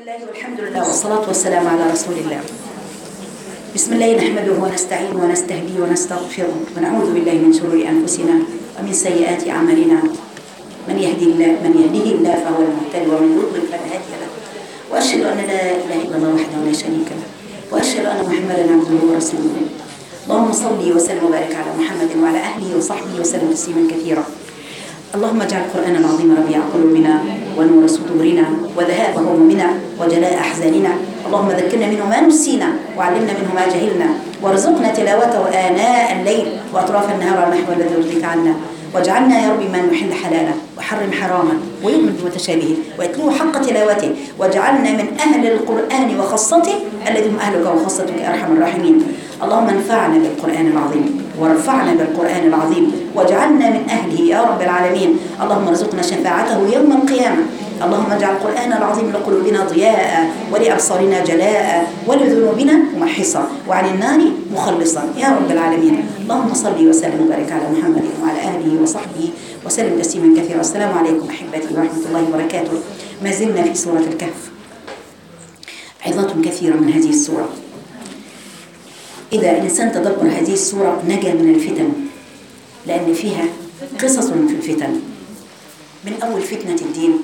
الله والحمد لله والصلاة والسلام على رسول الله بسم الله نحمده ونستعين ونستهديه ونستغفره ونعوذ بالله من شرور أنفسنا ومن سيئات أعمالنا من يهدي الله من يهده الله فهو المهتدي ومن يضلل فلا هادي له وأشهد أن لا إله إلا الله وحده لا شريك له وأشهد أن محمدا عبده ورسوله اللهم صل وسلم وبارك على محمد وعلى أهله وصحبه وسلم تسليما كثيرا اللهم اجعل القرآن العظيم ربيع قلوبنا ونور صدورنا وذهاب همومنا وجلاء أحزاننا اللهم ذكرنا منه ما نسينا وعلمنا منه ما جهلنا وارزقنا تلاوته آناء الليل وأطراف النهار على النحو الذي يرضيك عنا واجعلنا يا رب من يحل حلالا وحرم حراما ويؤمن بمتشابهه ويتلوه حق تلاوته واجعلنا من أهل القرآن وخاصته الذي هم أهلك وخاصتك يا أرحم الراحمين اللهم انفعنا بالقرآن العظيم وارفعنا بالقرآن العظيم واجعلنا من أهله يا رب العالمين اللهم ارزقنا شفاعته يوم القيامة اللهم اجعل القرآن العظيم لقلوبنا ضياء ولأبصارنا جلاء ولذنوبنا ممحصا وعن النار مخلصا يا رب العالمين اللهم صل وسلم وبارك على محمد وعلى آله وصحبه وسلم تسليما كثيرا السلام عليكم أحبتي ورحمة الله وبركاته ما زلنا في سورة الكهف عظات كثيرة من هذه السورة إذا الإنسان تدبر هذه السورة نجا من الفتن لأن فيها قصص في الفتن من أول فتنة الدين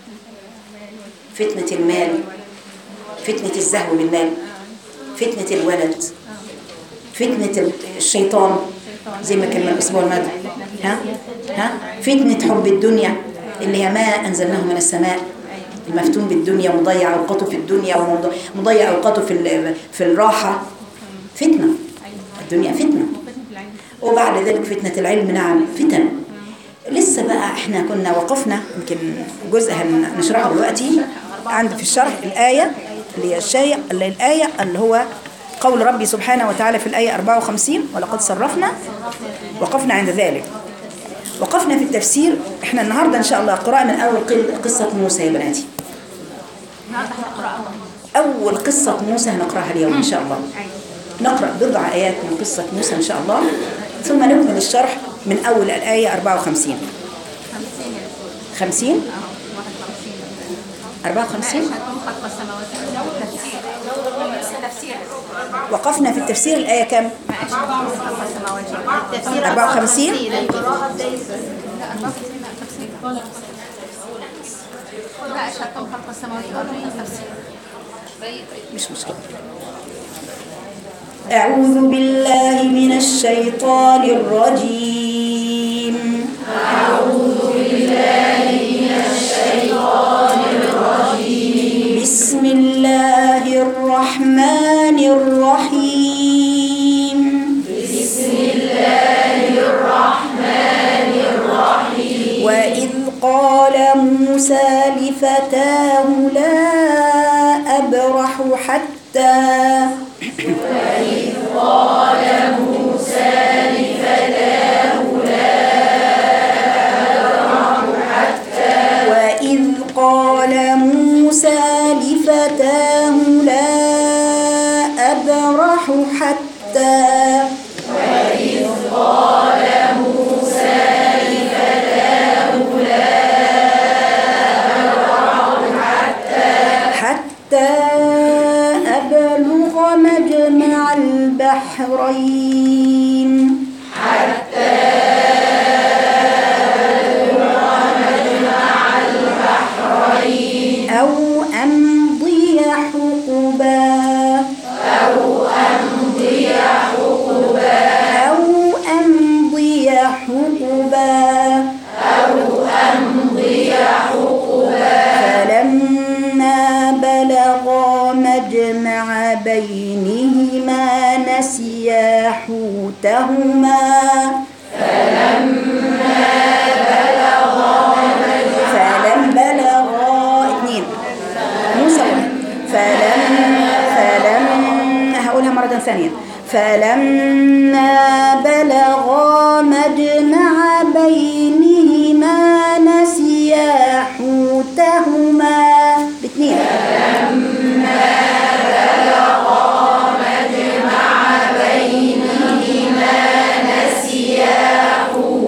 فتنة المال فتنة الزهو بالمال فتنة الولد فتنة الشيطان زي ما كان الأسبوع الماضي ها ها فتنة حب الدنيا اللي هي ما أنزلناه من السماء المفتون بالدنيا ومضيع أوقاته في الدنيا ومضيع أوقاته في في الراحة فتنة الدنيا فتنة وبعد ذلك فتنة العلم نعم فتن لسه بقى احنا كنا وقفنا يمكن جزء هنشرحه دلوقتي عند في الشرح الآية اللي هي الشايع اللي الآية اللي هو قول ربي سبحانه وتعالى في الآية 54 ولقد صرفنا وقفنا عند ذلك وقفنا في التفسير احنا النهاردة ان شاء الله قراءة من أول قصة موسى يا بناتي أول قصة موسى هنقرأها اليوم إن شاء الله نقرأ بضع آيات من قصة موسى إن شاء الله ثم نكمل الشرح من أول الآية 54 50 54 وقفنا في التفسير الآية كم 54 مش مشكلة أعوذ بالله من الشيطان الرجيم أعوذ بالله من الشيطان الرجيم بسم الله الرحمن الرحيم بسم الله الرحمن الرحيم وإذ قال موسى لفتاه لا أبرح حتى وإذ قال موسى لفتاه لا أبرح حتى وإذ قال موسى لفتاه لا أبرح حتى وإذ قال موسى لفتاه لا أبرح حتى حتى أبلغ مجمع البحرين حتى أبلغ مجمع البحرين أو أمضي حقبا أو أمضي حقبا أو أمضي حقبا أو أمضي حقبا فلما بلغا مجمع بينهما نسيا حوتهما فلما بلغا فلم بلغا اثنين موسى واحد. فلم فلم هقولها مرة ثانية فلما بلغا مجمع بينهما نسيا حوتهما باثنين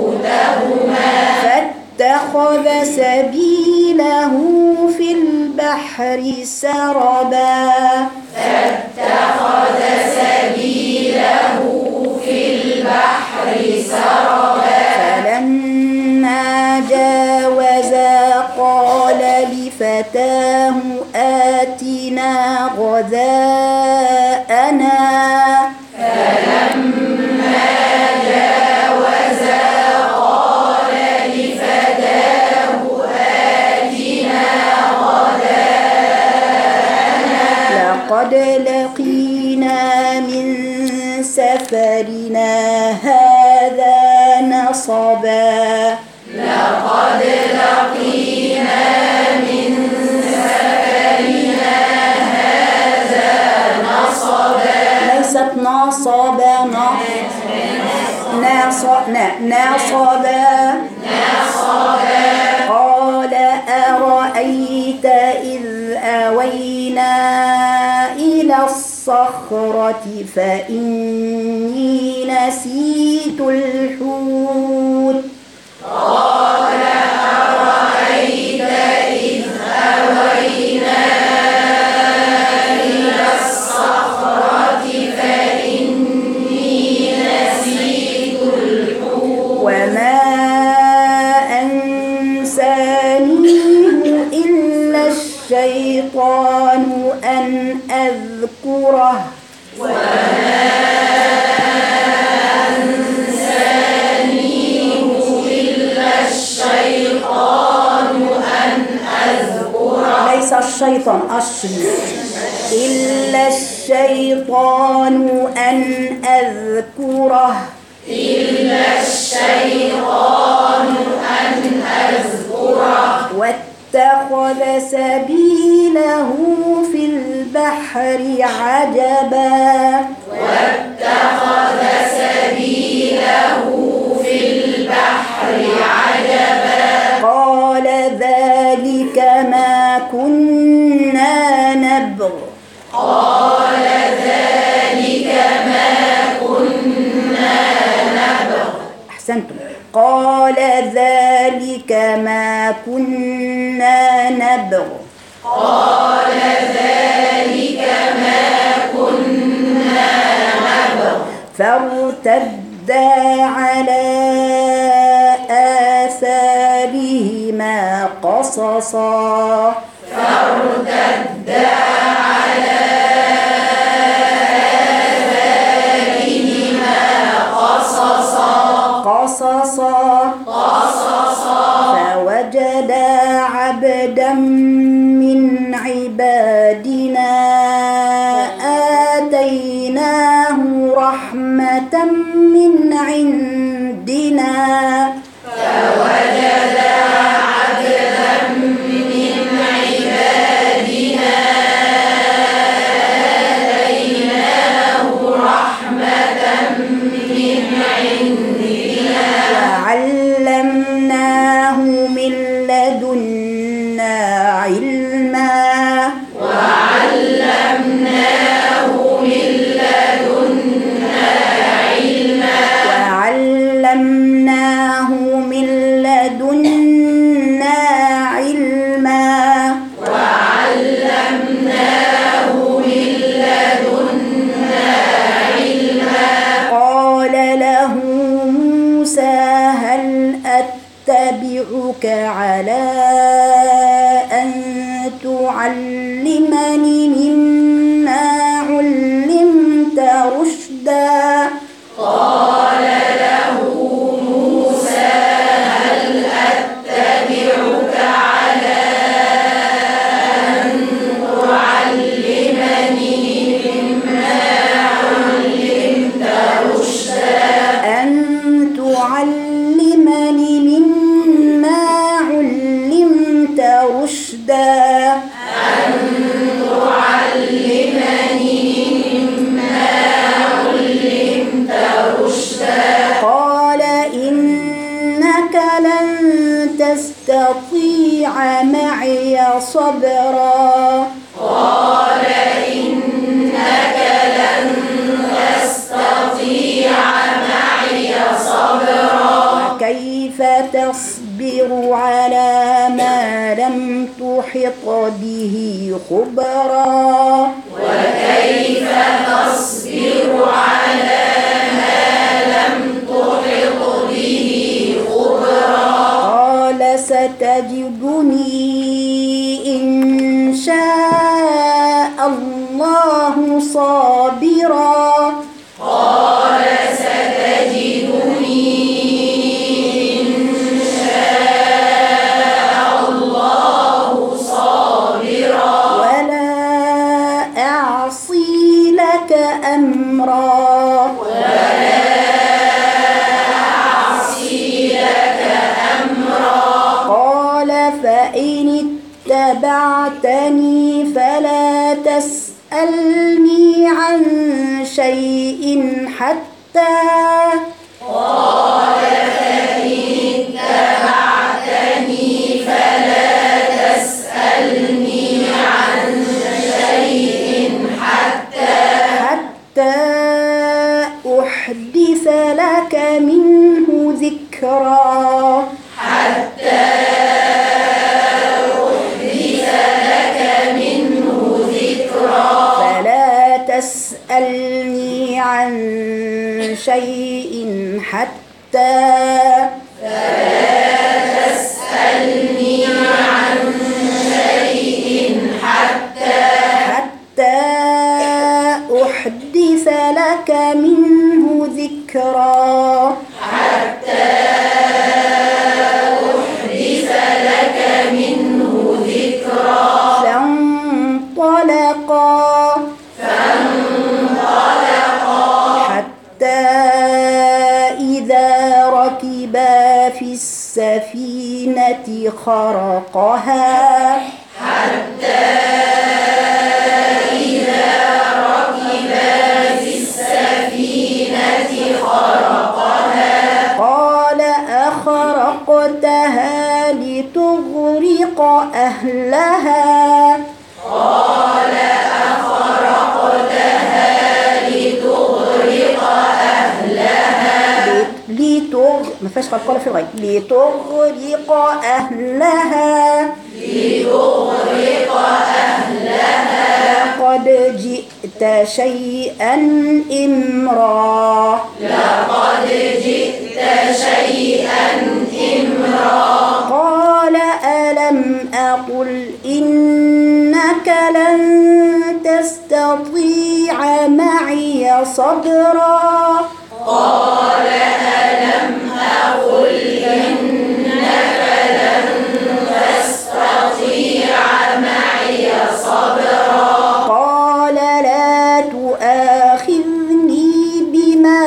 فاتخذ سبيله في البحر البحر سربا فاتخذ سبيله في البحر سربا فلما جاوزا قال لفتاه آتنا غداءنا فلما جاوزا قال لفتاه آتنا لقد لقينا من سفرنا هذا نصبا لقد لقينا من سفرنا هذا نصبا ليست نصبا نصب نصبا قال أرأيت إذ أوينا إلى الصخرة فإني نسيت الحوت قال أرأيت إذ أوينا إلى الصخرة فإني نسيت الحوت وما أنسانيه إلا الشيطان أن أذكره إلا الشيطان أن أذكره ليس الشيطان الشيء إلا الشيطان أن أذكره إلا الشيطان أن أذكره واتخذ سبيله في البحر عجبا واتخذ سبيله في البحر عجبا قال ذلك ما كنا نبغ قال ذلك ما كنا نبغ أحسنتم قال ذلك ما كنا نبغ قال ذلك ما كنا نبغ فارتدا على آثارهما قصصا فارتدا على آثارهما قصصا قصصا قصصا فوجدا عبدا من عبادنا آتيناه رحمة من عندنا فوجد عبدا من عبادنا آتيناه رحمة من عندنا وعلمناه من لدنا علما وعلمناه من لدنا علما وعلمناه من لدنا علما وعلمناه من لدنا علما قال له موسى هل أتبعك على أن تعلمني مما علمت رشدا قال له موسى هل أتبعك على أن تعلمني مما علمت رشدا أن تعلمني مما علمت رشدا أن تعلمني مما علمت رشدا قال إنك لن تستطيع معي صبرا قال إنك لن تستطيع معي صبرا كيف تصبر على ما لم تحط به خبرا وكيف تصبر على ما لم تحط به خبرا قال ستجدني إن شاء الله صابرا قال ستجدني إن شاء الله صابرا ولا أعصي لك أمرا أعصي لك أمرا قال فإن اتبعتني فلا تسألني عن شيء حتى قال فإن اتبعتني فلا تسألني عن شيء حتى حتى أحدث لك منه ذكرا حتى أحدث لك منه ذكرا فلا تسألني عن شيء حتى تسألني عن شيء حتى حتى أحدث لك منه ذكرا حتى أحدث لك منه ذكرا فانطلقا حتى إذا ركبا في السفينة خرقها السفينة خرقها قال أخرقتها لتغرق أهلها قال أخرقتها لتغرق أهلها لتغ ما فيهاش قلقلة في الغيب لتغرق أهلها لتغرق أهلها لقد جئت شيئا إمرا لقد جئت شيئا إمرا قال ألم أقل إنك لن تستطيع معي صبرا قال ألم أقل إنك لن تستطيع معي صبرا قال لا تؤاخذني بما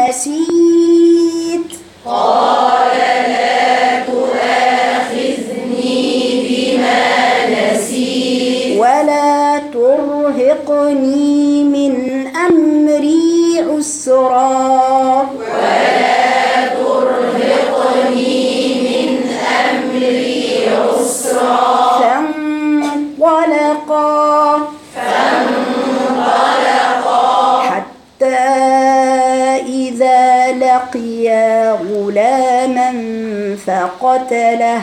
نسيت قال لا تؤاخذني بما نسيت ولا ترهقني من أمري عسرا ولا ترهقني من أمري عسرا فانطلقا حتى إذا لقيا غلاما فقتله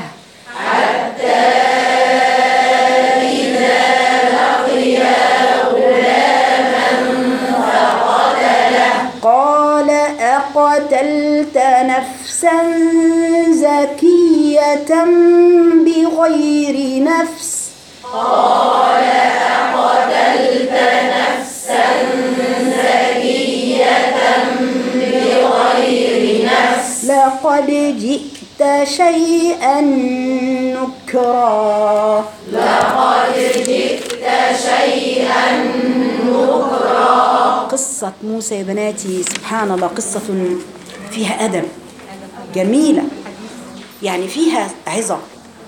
قال أقتلت نفسا زكية بغير نفس قتلت نفسا زكية بغير نفس لقد جئت شيئا نكرا لقد جئت شيئا نكرا قصة موسى يا بناتي سبحان الله قصة فيها أدب جميلة يعني فيها عظة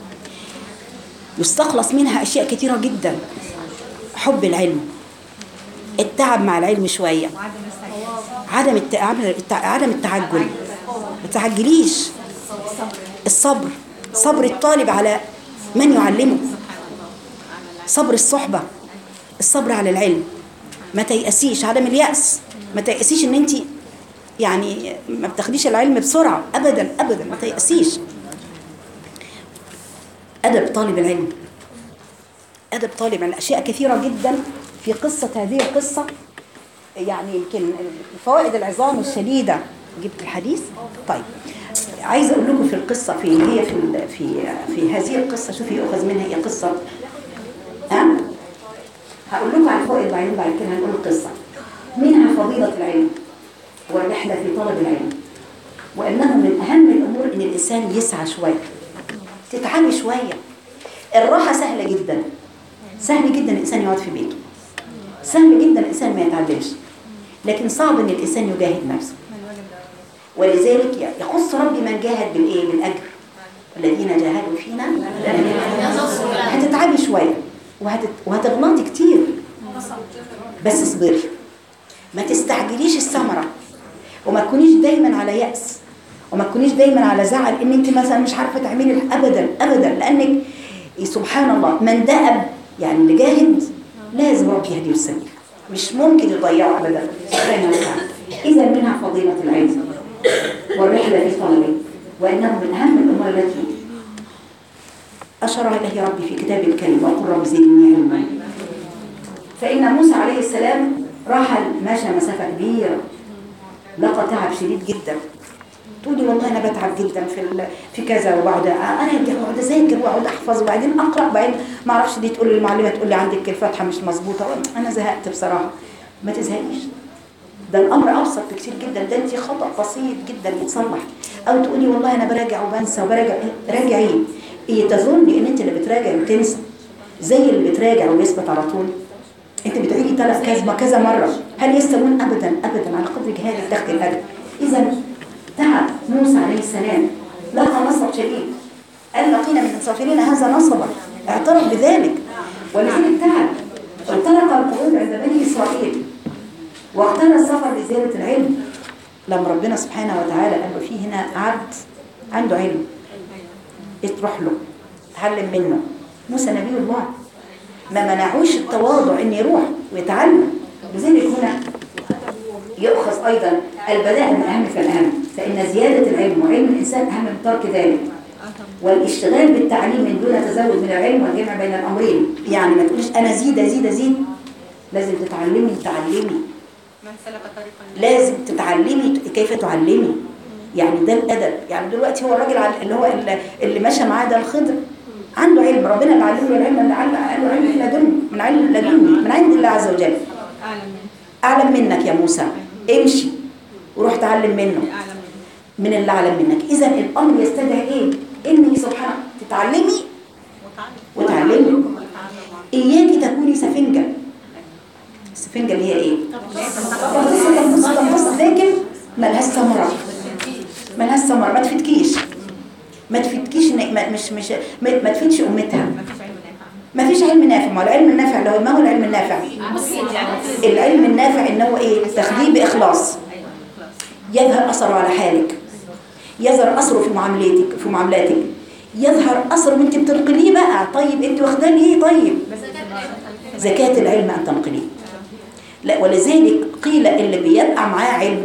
يستخلص منها أشياء كثيرة جدا حب العلم التعب مع العلم شوية عدم الت... عدم التعجل ما تعجليش الصبر صبر الطالب على من يعلمه صبر الصحبة الصبر على العلم ما تيأسيش عدم اليأس ما تيأسيش ان انت يعني ما بتاخديش العلم بسرعة ابدا ابدا ما تيأسيش ادب طالب العلم أدب طالب عن أشياء كثيرة جدا في قصة هذه القصة يعني يمكن الفوائد العظام الشديدة جبت الحديث طيب عايزة أقول لكم في القصة في اللي هي في ال- في في هذه القصة شوفي يؤخذ منها هي قصة ها هقول لكم على الفوائد بعدين بعد كده هنقول القصة منها فضيلة العلم والرحلة في طلب العلم وأنه من أهم الأمور إن الإنسان يسعى شوية تتعبي شوية الراحة سهلة جدا سهل جدا الإنسان يقعد في بيته سهل جدا الإنسان ما يتعلمش لكن صعب إن الإنسان يجاهد نفسه ولذلك يخص ربي من جاهد بالإيه بالأجر الذين جاهدوا فينا هتتعبي شوية وهتت... وهتغلطي كتير بس اصبري ما تستعجليش الثمرة وما تكونيش دايما على يأس وما تكونيش دايما على زعل ان انت مثلا مش عارفه تعملي ابدا ابدا لانك سبحان الله من دأب يعني اللي جاهد لازم ربي يهديه السبيل مش ممكن يضيعه ابدا سبحانه وتعالى اذا منها فضيله العلم والرحله في طلبه وانه من اهم الامور التي اشار اليه ربي في كتاب الكريم وقل رب زدني علما فان موسى عليه السلام راح مشى مسافه كبيره لقى تعب شديد جدا تقولي والله انا بتعب جدا في ال- في كذا وبقعد اراجع واقعد اذاكر واقعد احفظ وبعدين اقرا وبعدين ما اعرفش دي تقول لي المعلمه تقول لي عندك الفاتحه مش مظبوطه انا زهقت بصراحه ما تزهقيش ده الامر ابسط بكتير جدا ده انت خطا بسيط جدا يتصلح او تقولي والله انا براجع وبنسى وبراجع راجعي ايه تظني ان انت اللي بتراجع وتنسى زي اللي بتراجع وبيثبت على طول انت بتعيدي ثلاث كذا كذا مره هل يستوون ابدا ابدا على قدر جهادك تاخدي الاجر اذا تعب موسى عليه السلام لقى نصب شديد قال لقينا من المسافرين هذا نصبا اعترف بذلك ولذلك تعب اعترق القعود عند بني اسرائيل واختار السفر لزياده العلم لما ربنا سبحانه وتعالى قال له في هنا عبد عنده علم تروح له تعلم منه موسى نبي الله ما منعوش التواضع ان يروح ويتعلم لذلك هنا يؤخذ ايضا البلاء من اهم فالاهم فان زياده العلم وعلم الانسان اهم من ترك ذلك والاشتغال بالتعليم من دون تزود من العلم والجمع بين الامرين يعني ما تقوليش انا زيد ازيد ازيد لازم تتعلمي تعلمي من سلك طريقا لازم تتعلمي كيف تعلمي يعني ده الادب يعني دلوقتي هو الراجل عل- اللي هو اللي- اللي ماشي معاه ده الخضر عنده علم ربنا اللي علمه العلم اللي علم قال له علم لدني من علم لدني من عند الله عز وجل اعلم منه اعلم منك يا موسى امشي وروح تعلم منه اعلم منه من اللي اعلم منك اذا الامر يستدعي ايه انك سبحانه تتعلمي وتعلم وتعلمي اياكي تكوني سفنجه السفنجه اللي هي ايه تنبص تنبص تنبص لكن ملهاش ثمره ملهاش ثمره ما تفيدكيش ما تفيدكيش إن- ما مش مش ما ما تفيدش امتها ما فيش علم ما فيش علم نافع نافع ما هو العلم النافع اللي هو ما هو العلم النافع مفيد يعني العلم النافع ان هو ايه تاخديه باخلاص ايوه خلاص يظهر اثره على حالك يظهر اثره في معاملاتك في معاملاتك يظهر اثره وانت بتنقليه بقى طيب انت واخداه ليه طيب زكاة العلم ان تنقليه لا ولذلك قيل اللي بيبقى معاه علم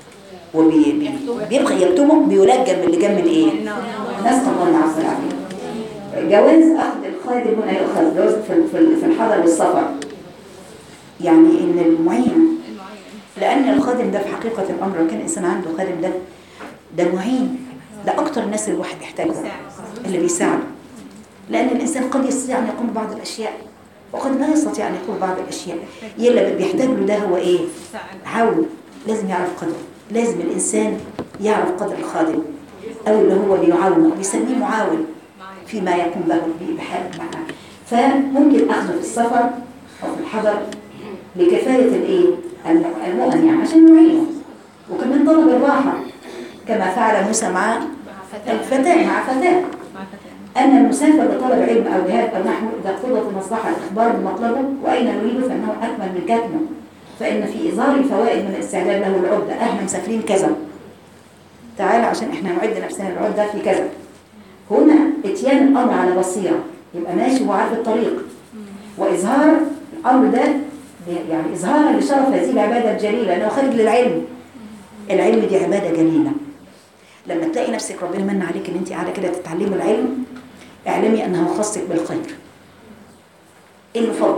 وبيبقى يكتمه بيلجم اللي جم من ايه نسال الله العفو والعافيه جواز اخذ الخادم هنا يؤخذ جواز في في- في الحضر والسفر يعني ان المعين لأن الخادم ده في حقيقة الأمر لو كان الإنسان عنده خادم ده ده معين ده أكتر الناس اللي الواحد يحتاجهم اللي بيساعده لأن الإنسان قد يستطيع أن يقوم ببعض الأشياء وقد لا يستطيع أن يقوم ببعض الأشياء يلا اللي بيحتاج له ده هو إيه؟ عون لازم يعرف قدره لازم الإنسان يعرف قدر الخادم أو اللي هو بيعاونه بيسميه معاون فيما يقوم به به بحال معنا فممكن أخذه في السفر أو في الحضر لكفاية الإيه؟ المؤمن يعني عشان يعينه وكمان طلب الراحة كما فعل موسى مع الفتاة مع فتاة مع فتاة أن المسافر لطلب علم أو جهاد أو نحو إذا اقتضت المصلحة الإخبار بمطلبه وأين نريده فإنه أكمل من كتمه فإن في إظهار الفوائد من الاستعداد له العدة إحنا مسافرين كذا تعالى عشان إحنا نعد نفسنا العدة في كذا هنا اتيان الأمر على بصيرة يبقى ماشي وعارف الطريق وإظهار الأمر ده يعني إظهارا لشرف هذه العبادة الجليلة أنه خارج للعلم العلم دي عبادة جليلة لما تلاقي نفسك ربنا من عليك ان انت قاعده كده تتعلمي العلم اعلمي انه خاصك بالخير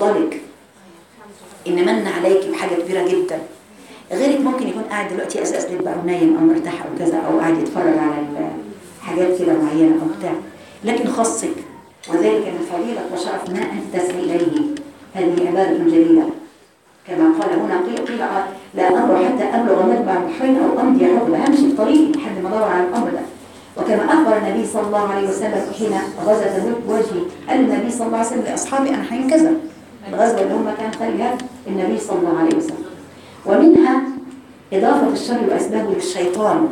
فضلك ان من عليك بحاجه كبيره جدا غيرك ممكن يكون قاعد دلوقتي اساس لك بقى نايم او مرتاح او كذا او قاعد يتفرج على الحاجات كده معينه او بتاع لكن خصك وذلك من فضيلة وشرف ما أنت تسعي إليه هذه عبادة جليلة كما قال هنا قيل قيل لا أمر حتى أبلغ متبع البحرين أو أمضي حقبة همشي في طريقي لحد ما أدور على الأمر ده وكما أخبر النبي صلى الله عليه وسلم حين غزا تبوك وجهي قال النبي صلى الله عليه وسلم لأصحابي أنا حين كذا الغزوة اللي هم كان خليها النبي صلى الله عليه وسلم ومنها إضافة الشر وأسبابه للشيطان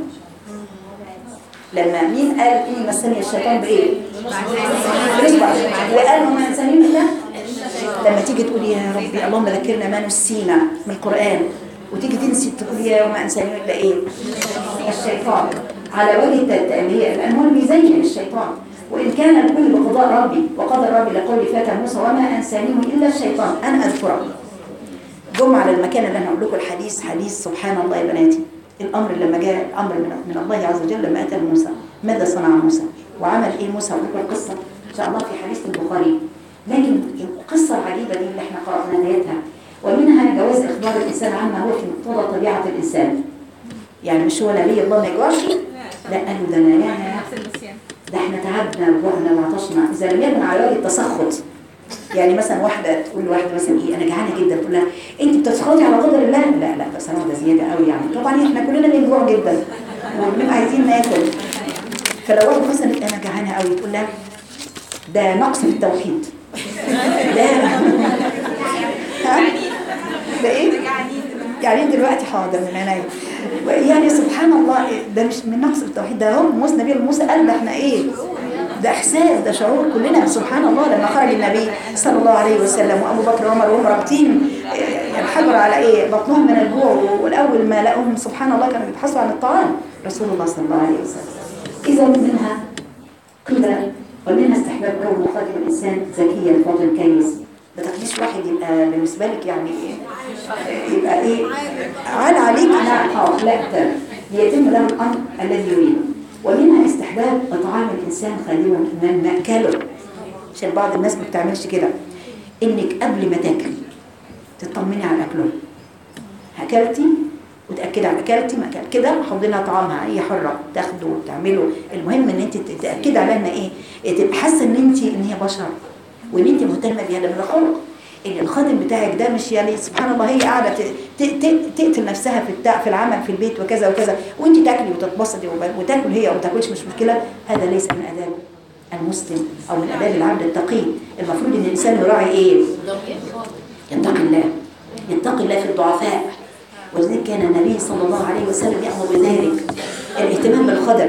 لما مين قال إني مسني الشيطان بإيه؟ بالإصبع وقال وما ينساني إلا لما تيجي تقول يا ربي اللهم ذكرنا ما نسينا من القرآن وتيجي تنسي تقول يا وما أنساني إلا إيه؟ الشيطان على وجه التألية لأن هو اللي بيزين الشيطان وإن كان الكل بقضاء ربي وقدر ربي لقول فتى موسى وما أنسانيه إلا الشيطان أنا أذكره جم على المكان اللي أنا أقول لكم الحديث حديث سبحان الله يا بناتي الأمر لما جاء الأمر من, من الله عز وجل لما أتى موسى ماذا صنع موسى وعمل إيه موسى أقول لكم القصة إن شاء الله في حديث البخاري لكن القصة العجيبة دي اللي احنا قرأنا نهايتها ومنها جواز إخبار الإنسان عما هو في مقتضى طبيعة الإنسان يعني مش هو نبي الله ما يجوعش لا قالوا ده أنا يا نفس النسيان ده احنا تعبنا وجوعنا وعطشنا إذا لم يكن على وجه التسخط يعني مثلا واحدة تقول لواحدة مثلا ايه انا جعانة جدا تقول لها انت بتسخطي على قدر الله لا لا بس انا ده زيادة قوي يعني طبعا احنا كلنا بنجوع جدا وبنبقى عايزين ناكل فلو واحدة مثلا انا جعانة قوي تقول لها ده نقص في التوحيد لا ها؟ ده ايه؟ يعني دلوقتي حاضر من عينيا يعني سبحان الله ده مش من نقص التوحيد ده هو موسى نبي موسى قال ده احنا ايه ده احساس ده شعور كلنا سبحان الله لما خرج النبي صلى الله عليه وسلم وابو بكر وعمر وهم رابطين الحجر على ايه بطنهم من الجوع والاول ما لقوهم سبحان الله كانوا بيبحثوا عن الطعام رسول الله صلى الله عليه وسلم اذا منها قيل ومنها استحباب كون خاتم الانسان ذكيا فاضل كيس ما تخليش واحد يبقى بالنسبه لك يعني يبقى ايه عال عليك لا اه لا ده ليتم له الامر الذي يريده ومنها استحباب اطعام الانسان خادما من ماكله عشان بعض الناس ما بتعملش كده انك قبل ما تاكل تطمني على اكله اكلتي وتاكدي على اكلتي ما اكلت كده حط لها طعامها هي حره تاخده وتعمله المهم ان انت تاكدي عليها ان ايه تبقى حاسه ان انت ان هي بشر وان انت مهتمه بيها ده من الخلق ان الخادم بتاعك ده مش يعني سبحان الله هي قاعده ت- ت- ت- تقتل نفسها في التع... في العمل في البيت وكذا وكذا وانت تاكلي وتتبسطي وب- وتاكل هي او ما تاكلش مش مشكله هذا ليس من اداب المسلم او من اداب العبد التقي المفروض ان الانسان يراعي ايه يتقي الله يتقي الله في الضعفاء ولذلك كان النبي صلى الله عليه وسلم يأمر بذلك الاهتمام بالخدم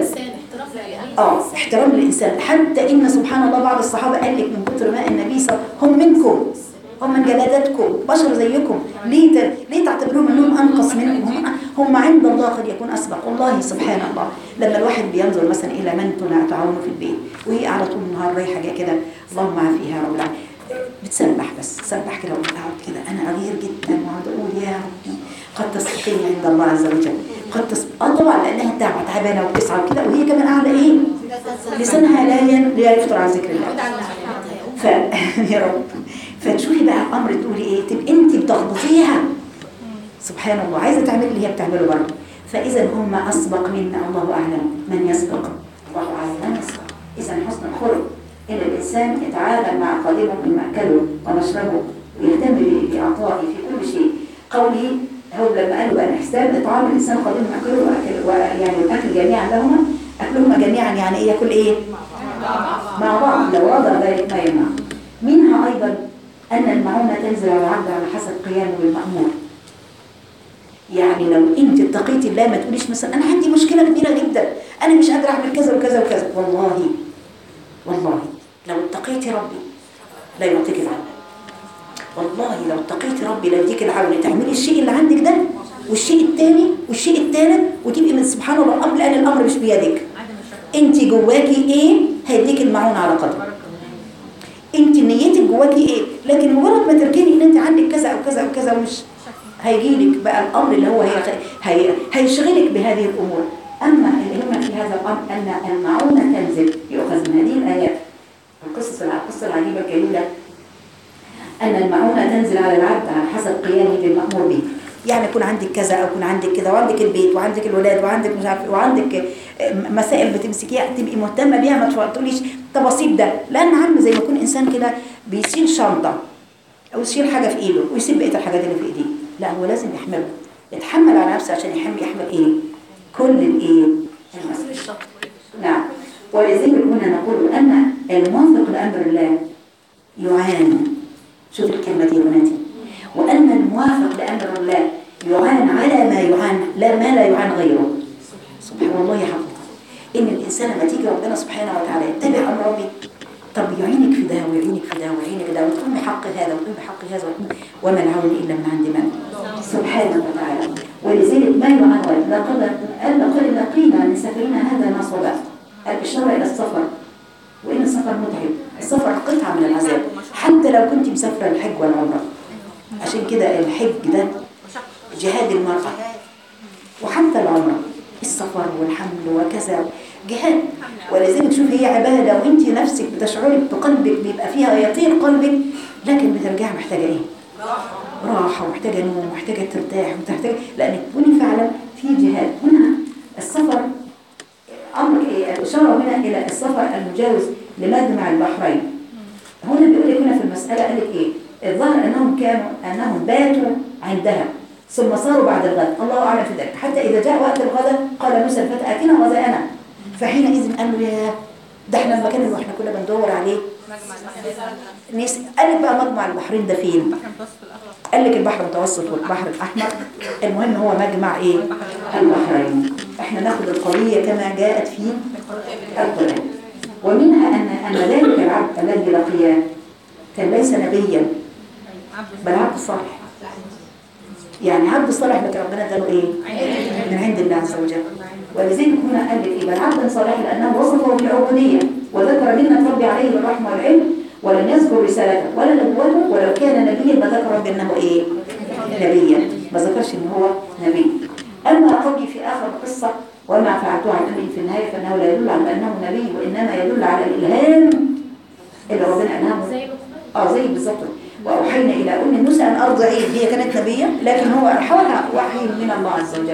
اه احترام للإنسان حتى إن سبحان الله بعض الصحابة قال لك من كتر ما النبي صلى هم منكم هم من جلادتكم بشر زيكم ليه ت... ليه تعتبروهم انهم انقص منكم هم هم عند الله قد يكون اسبق والله سبحان الله لما الواحد بينظر مثلا الى من تعاونه في البيت وهي قاعده طول النهار رايحه جايه كده اللهم عافيها يا رب العالمين بتسبح بس تسبح كده وتقعد كده انا اغير جدا واقعد اقول يا رب قد تستقيم عند الله عز وجل قد تص... اه طبعا لانها تعبت تعبانه وبتسعى وكده وهي كمان قاعده ايه لسانها لا ين... لا يفطر عن ذكر الله ف يا رب فتشوفي بقى الامر تقولي ايه تبقى انت بتغبطيها سبحان الله عايزه تعملي اللي هي بتعمله برضه فاذا هم اسبق منا الله اعلم من يسبق الله اعلم من يسبق اذا حسن الخلق ان الانسان يتعامل مع قادمه من ماكله ومشربه ويهتم باعطائه في كل شيء قولي هو لما قالوا بقى الاحسان اطعام الانسان قادم ماكله واكل ويعني الاكل جميعا لهما اكلهما جميعا يعني ايه ياكل ايه مع بعض لو رضى ذلك ما يمنع منها ايضا ان المعونه تنزل على العبد على حسب قيامه بالمامور يعني لو انت اتقيتي الله ما تقوليش مثلا انا عندي مشكله كبيره جدا انا مش قادره اعمل كذا وكذا وكذا والله والله لو اتقيتي ربي لا يعطيك العون والله لو اتقيتي ربي لا يديك العون تعملي الشيء اللي عندك ده والشيء الثاني والشيء الثالث وتبقي من سبحان الله الامر لان الامر مش بيدك انت جواكي ايه هيديك المعون على قدر انت نيتك جواكي ايه لكن مجرد ما تركني ان انت عندك كذا او كذا او كذا ومش هيجيلك بقى الامر اللي هو هي هي هيشغلك بهذه الامور اما الهمه في هذا الامر ان المعونه تنزل يؤخذ من هذه الايات القصص القصه العجيبه الجميله أن المعونة تنزل على العبد على حسب قيامه بالمأمور به يعني يكون عندك كذا أو يكون عندك كذا وعندك البيت وعندك الولاد وعندك مش عارف وعندك مسائل بتمسكيها تبقي مهتمة بيها ما تقوليش تبسيط ده لأن عامل زي ما يكون إنسان كده بيشيل شنطة أو يشيل حاجة في إيده ويسيب بقية الحاجات اللي في إيديه لا هو لازم يحمله يتحمل على نفسه عشان يحمل يحمل إيه كل الإيه المسؤولية. نعم ولذلك هنا نقول أن الموافق لأمر الله يعان شوف الكلمة دي يا بناتي وأن الموافق لأمر الله يعان على ما يعان لا ما لا يعان غيره سبحان الله حقيقة إن الإنسان لما تيجي ربنا سبحانه وتعالى يتبع أمر ربي طب يعينك في ده ويعينك في ده ويعينك في ده وتقوم بحق هذا وتقوم بحق هذا وتقوم وما العون إلا من عند من سبحانه وتعالى ولذلك ما يعان غيره لقد قال لقد لقينا من سفرنا هذا نصبا الإشارة إلى السفر وإن السفر متعب السفر قطعة من العذاب حتى لو كنت مسافرة الحج والعمرة عشان كده الحج ده جهاد المرأة وحتى العمرة السفر والحمل وكذا جهاد ولذلك شوف هي عبادة وانت نفسك بتشعري بقلبك بيبقى فيها يطير قلبك لكن بترجعي محتاجة ايه؟ راحة ومحتاجة نوم ومحتاجة ترتاح ومحتاجة لأن تكوني فعلا في جهاد هنا السفر أمر إيه؟ الإشارة هنا إلى السفر المجاوز لمجمع البحرين هنا بيقول لك هنا في المسألة قال لك إيه الظاهر أنهم كانوا أنهم باتوا عندها ثم صاروا بعد الغد الله أعلم في ذلك حتى إذا جاء وقت الغداء قال موسى الفتى آتنا غداءنا فحينئذ قال له يا ده احنا المكان اللي احنا كنا بندور عليه ناس قال لك بقى مجمع البحرين ده فين قال لك البحر المتوسط والبحر الأحمر المهم هو مجمع ايه البحرين احنا ناخد القضية كما جاءت في القرآن ومنها أن أن ذلك العبد الذي لقياه كان ليس نبيا بل عبد صالح يعني عبد صالح لكن ربنا اداله ايه من عند الله عز وجل ولذلك هنا قال لك ايه بل عبدا صالحا لانه وصفه بالعبوديه وذكر منة ربي عليه بالرحمه والعلم ولم يذكر رسالته ولا نبوته ولو كان نبيا ما ذكر ربي انه ايه نبيا ما ذكرش ان هو نبي اما قولي في اخر القصه وما فعلته عن امري في النهايه فانه لا يدل على انه نبي وانما يدل على الالهام اللي ربنا الهمه اه زي بالظبط واوحينا الى ام موسى ان ارضعيه هي كانت نبيه لكن هو ارحمها وحي من الله عز وجل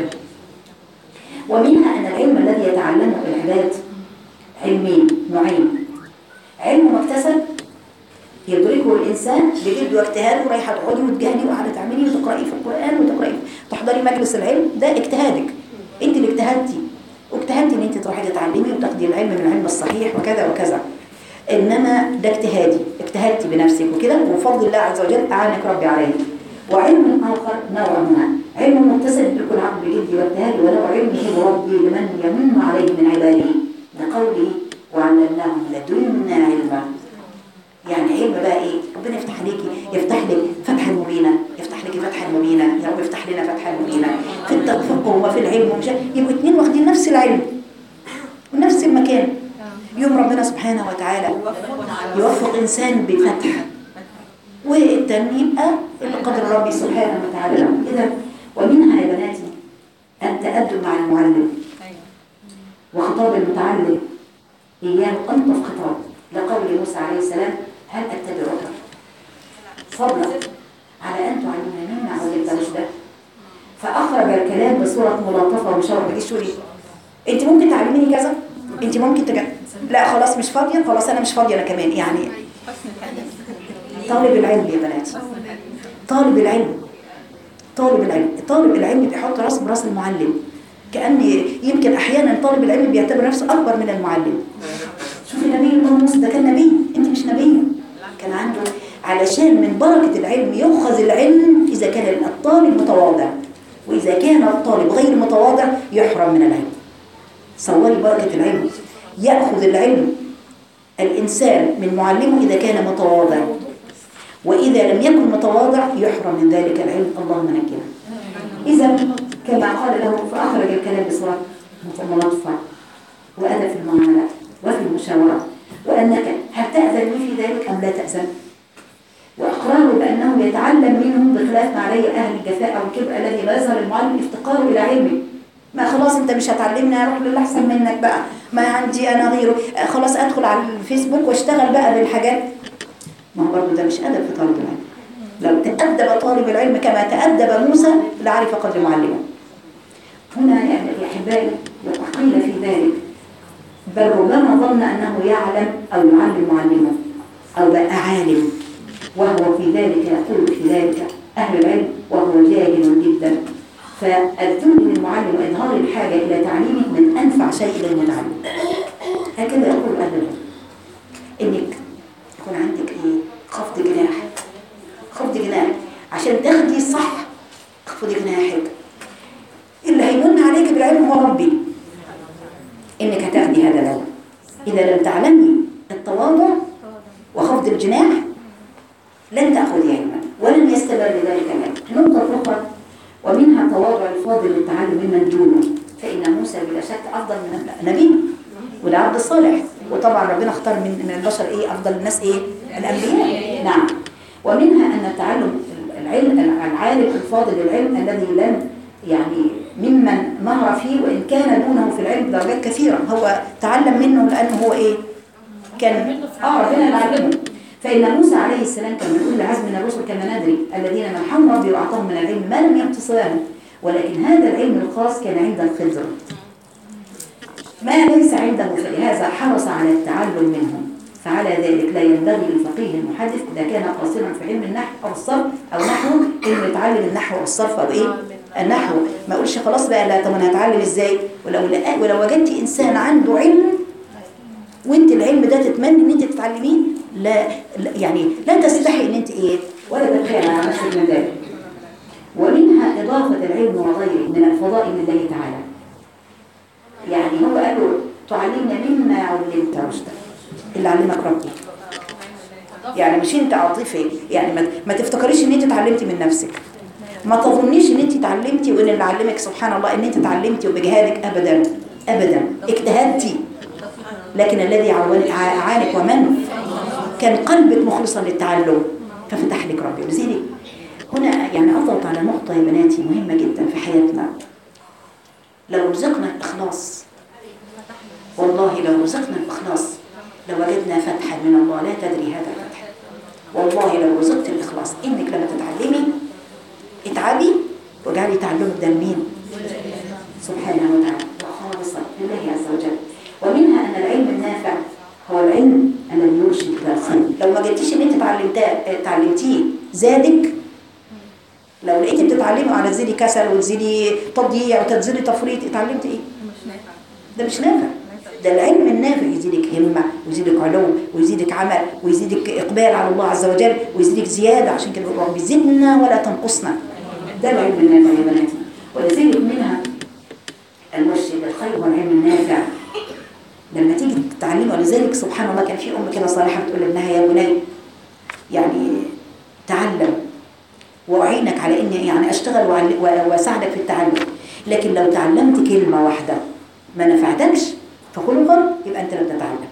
ومنها ان العلم الذي يتعلمه العباد علمين نوعين علم مكتسب يدركه الانسان بجد واجتهاد ورايحه تقعدي وتجاهدي وقاعده تعملي وتقراي في القران وتقراي تحضري مجلس العلم ده اجتهادك انت اللي اجتهدتي واجتهدتي ان انت تروحي تتعلمي وتاخدي العلم من العلم الصحيح وكذا وكذا انما ده اجتهادي اجتهدتي بنفسك وكده وبفضل الله عز وجل اعانك ربي عليه وعلم اخر نوع ما علم مكتسب يدرك العبد بجد واجتهاد ولو علمه ربي لمن يمن عليه من عباده لقوله وعلمناه لدنا علما يعني علم بقى ايه ربنا يفتح عليكي يفتح لك فتحا مبينا يفتح لك فتحا مبينا يا رب يفتح لنا فتحا مبينا في التفقه وفي العلم ومش يبقوا اتنين واخدين نفس العلم ونفس المكان يوم ربنا سبحانه وتعالى يوفق انسان بفتح والتاني يبقى اللي قدر ربي سبحانه وتعالى له اذا ومنها يا بناتي التأدب مع المعلم وخطاب المتعلم إياه ألطف خطاب لقول موسى عليه السلام هل أتبعك فضلا على أن تعلمنا مما علمت رشدا فأخرج الكلام بصورة ملاطفة ومشاورة بدي شوري أنت ممكن تعلميني كذا أنت ممكن تج... لا خلاص مش فاضية خلاص أنا مش فاضية أنا كمان يعني طالب العلم يا بناتي طالب العلم طالب العلم طالب العلم بيحط راسه براس المعلم كأن يمكن أحيانا طالب العلم بيعتبر نفسه أكبر من المعلم شوفي نبي الله موسى ده كان نبي أنت مش نبي كان عنده علشان من بركة العلم يؤخذ العلم إذا كان الطالب متواضع وإذا كان الطالب غير متواضع يحرم من العلم صوري بركة العلم يأخذ العلم الإنسان من معلمه إذا كان متواضع وإذا لم يكن متواضع يحرم من ذلك العلم اللهم نجنا إذا كما قال له فأخرج الكلام بصورة ملطفة وأدب في المعاملات وفي المشاورة وأنك هل تأذن لي في ذلك أم لا تأذن وإقراره بأنه يتعلم منهم بخلاف ما عليه أهل الجفاء أو الكبر الذي لا يظهر المعلم افتقاره إلى علمه ما خلاص انت مش هتعلمني اروح للي احسن منك بقى ما عندي انا غيره خلاص ادخل على الفيسبوك واشتغل بقى بالحاجات ما هو برضه ده مش ادب في طالب العلم طالب العلم كما تأدب موسى لعرف قدر معلمه هنا يعني يا أحبائي قيل في ذلك بل ربما ظن أنه يعلم أو يعلم معلمه أو بقى عالم وهو في ذلك يقول في ذلك أهل العلم وهو جاهل جدا فالذل للمعلم وإظهار الحاجة إلى تعليمه من أنفع شيء للمتعلم هكذا يقول أهل العلم إنك يكون عندك إيه خفض جناح خفض جناح عشان تاخدي صح خفض جناحك اللي هيمن عليك بالعلم هو ربي انك هتاخدي هذا العلم اذا لم تعلمي التواضع وخفض الجناح لن تاخذي علما ولن يستمر ذلك العلم النقطه الاخرى ومنها تواضع الفاضل للتعلم ممن دونه فان موسى بلا شك افضل من نبي والعبد الصالح وطبعا ربنا اختار من من البشر ايه افضل الناس ايه الانبياء نعم ومنها ان التعلم العلم العالم الفاضل العلم الذي لم يعني ممن مهر فيه وإن كان دونه في العلم درجات كثيرة هو تعلم منه لأنه هو إيه كان آه ربنا اللي علمه فإن موسى عليه السلام كان من أولي العزم من الرسل كما ندري الذين منحهم ربي وأعطاهم من العلم ما لم يقتصره ولكن هذا العلم الخاص كان عند الخضر ما ليس عنده فلهذا حرص على التعلم منهم فعلى ذلك لا ينبغي للفقيه المحدث إذا كان قاصرا في علم النحو أو الصرف أو نحو إنه يتعلم النحو أو الصرف أو إيه النحو ما اقولش خلاص بقى لا طب انا هتعلم ازاي ولو لقى ولو وجدت انسان عنده علم وانت العلم ده تتمنى ان انت تتعلميه لا, لا يعني لا تستحي ان انت ايه ولا تتخيل على نفسك من ذلك ومنها اضافه العلم وغيره من الفضائل لله تعالى يعني هو قال له تعلمنا مما علمت رشدا اللي علمك ربي يعني مش انت عاطفي يعني ما, ما تفتكريش ان انت اتعلمتي من نفسك ما تظنيش ان انت اتعلمتي وان اللي علمك سبحان الله ان انت اتعلمتي وبجهادك ابدا ابدا اجتهدتي لكن الذي عانك ومن كان قلبك مخلصا للتعلم ففتح لك ربي ولذلك هنا يعني اضغط على نقطه يا بناتي مهمه جدا في حياتنا لو رزقنا الاخلاص والله لو رزقنا الاخلاص لوجدنا فتحا من الله لا تدري هذا الفتح والله لو رزقت الاخلاص انك لما تتعلمي اتعبي واجعلي تعلمك ده لمين سبحانه وتعالى وخالصا لله عز وجل ومنها ان العلم النافع هو العلم الذي يرشد الى الخير لو ما جبتيش ان انت اتعلمتاه اتعلمتيه زادك لو لقيتي بتتعلمي على تزيدي كسل وتزيدي تضييع وتزيدي تفريط اتعلمت ايه ده مش نافع ده العلم النافع يزيدك همة ويزيدك علو ويزيدك عمل ويزيدك إقبال على الله عز وجل ويزيدك زيادة عشان كده بيقول رب زدنا ولا تنقصنا ده العلم النافع يا بناتي ولذلك منها المرشد الخير هو العلم النافع لما تيجي تتعلمي ولذلك سبحان الله كان في أم كده صالحة بتقول لابنها يا بني يعني تعلم وأعينك على إني يعني أشتغل وأساعدك في التعلم لكن لو تعلمت كلمة واحدة ما نفعتكش فخلقا يبقى انت لم تتعلم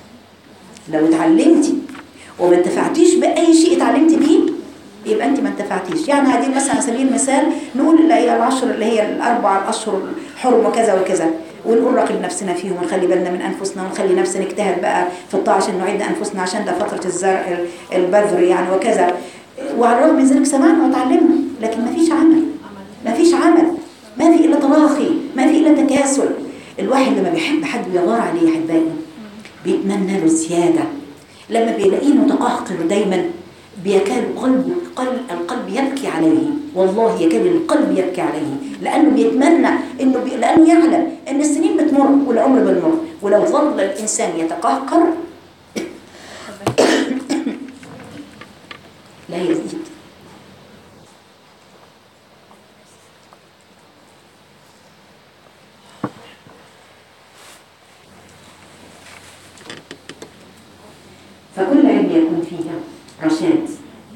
لو اتعلمتي وما انتفعتيش باي شيء اتعلمتي بيه يبقى انت ما انتفعتيش يعني هذه مثلا على سبيل المثال نقول اللي هي العشر اللي هي الاربع الاشهر الحرم وكذا وكذا ونقول راقب نفسنا فيهم ونخلي بالنا من انفسنا ونخلي نفسنا نجتهد بقى في الطاعه عشان نعد انفسنا عشان ده فتره الزرع البذر يعني وكذا وعلى الرغم من ذلك سمعنا وتعلمنا لكن ما فيش عمل ما فيش عمل ما في الا تراخي ما في الا تكاسل الواحد لما بيحب حد بيغار عليه احبائي بيتمنى له زياده لما بيلاقيه متقهقر دايما بيكاد قلب قلب القلب يبكي عليه والله يكاد القلب يبكي عليه لانه بيتمنى انه بي لانه يعلم ان السنين بتمر والعمر بيمر ولو ظل الانسان يتقهقر لا يزيد فكل علم يكون فيه رشاد